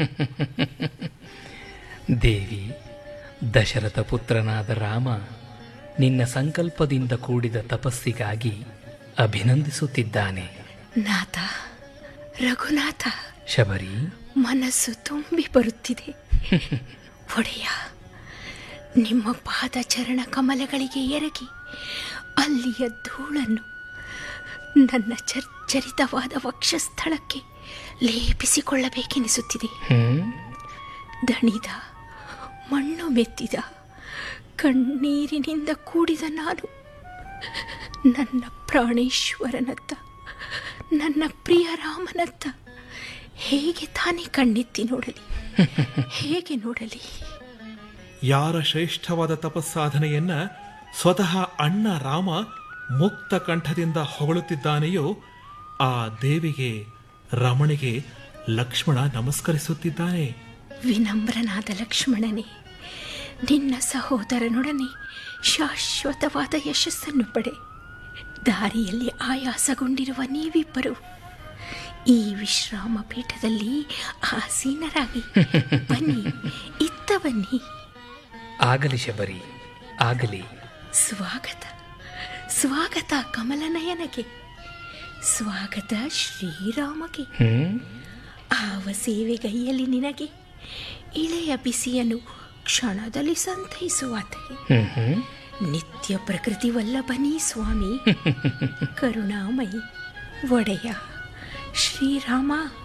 ದೇವಿ ದಶರಥ ಪುತ್ರನಾದ ರಾಮ ನಿನ್ನ ಸಂಕಲ್ಪದಿಂದ ಕೂಡಿದ ತಪಸ್ಸಿಗಾಗಿ ಅಭಿನಂದಿಸುತ್ತಿದ್ದಾನೆ ನಾಥ ರಘುನಾಥ ಶಬರಿ ಮನಸ್ಸು ತುಂಬಿ ಬರುತ್ತಿದೆ ಒಡೆಯ ನಿಮ್ಮ ಪಾದಚರಣ ಕಮಲಗಳಿಗೆ ಎರಗಿ ಅಲ್ಲಿಯ ಧೂಳನ್ನು ನನ್ನ ಚರ್ಚರಿತವಾದ ವಕ್ಷಸ್ಥಳಕ್ಕೆ ಲೇಪಿಸಿಕೊಳ್ಳಬೇಕೆನಿಸುತ್ತಿದೆ ಹ್ಮ್ ದಣಿದ ಮಣ್ಣು ಮೆತ್ತಿದ ಕಣ್ಣೀರಿನಿಂದ ಕೂಡಿದ ನಾನು ನನ್ನ ಪ್ರಾಣೇಶ್ವರನತ್ತ ನನ್ನ ಪ್ರಿಯ ರಾಮನತ್ತ ಹೇಗೆ ತಾನೇ ಕಣ್ಣೆತ್ತಿ ನೋಡಲಿ ಹೇಗೆ ನೋಡಲಿ ಯಾರ ಶ್ರೇಷ್ಠವಾದ ತಪಸ್ಸಾಧನೆಯನ್ನ ಸ್ವತಃ ಅಣ್ಣ ರಾಮ ಮುಕ್ತ ಕಂಠದಿಂದ ಹೊಗಳುತ್ತಿದ್ದಾನೆಯೋ ಆ ದೇವಿಗೆ ರಮಣಿಗೆ ಲಕ್ಷ್ಮಣ ನಮಸ್ಕರಿಸುತ್ತಿದ್ದಾನೆ ವಿನಮ್ರನಾದ ಲಕ್ಷ್ಮಣನೇ ನಿನ್ನ ಸಹೋದರನೊಡನೆ ಶಾಶ್ವತವಾದ ಯಶಸ್ಸನ್ನು ಪಡೆ ದಾರಿಯಲ್ಲಿ ಆಯಾಸಗೊಂಡಿರುವ ನೀವಿಬ್ಬರು ಈ ವಿಶ್ರಾಮ ಪೀಠದಲ್ಲಿ ಆಸೀನರಾಗಿ ಬನ್ನಿ ಇತ್ತ ಬನ್ನಿ ಆಗಲಿ ಶಬರಿ ಆಗಲಿ ಸ್ವಾಗತ ಸ್ವಾಗತ ಕಮಲನಯನಗೆ ಸ್ವಾಗತ ಶ್ರೀರಾಮಗೆ ಹ್ಮ್ ಆವ ಸೇವೆಗೈಯಲ್ಲಿ ನಿನಗೆ ಇಳೆಯ ಬಿಸಿಯನ್ನು ಕ್ಷಣದಲ್ಲಿ ಸಂತೈಸುವಾತಗೆ ಹ್ಮ್ ಹ್ಮ್ ನಿತ್ಯ ಪ್ರಕೃತಿ ವಲ್ಲಭನೀ ಸ್ವಾಮಿ ಕರುಣಾಮಯಿ ಒಡೆಯ ಶ್ರೀರಾಮ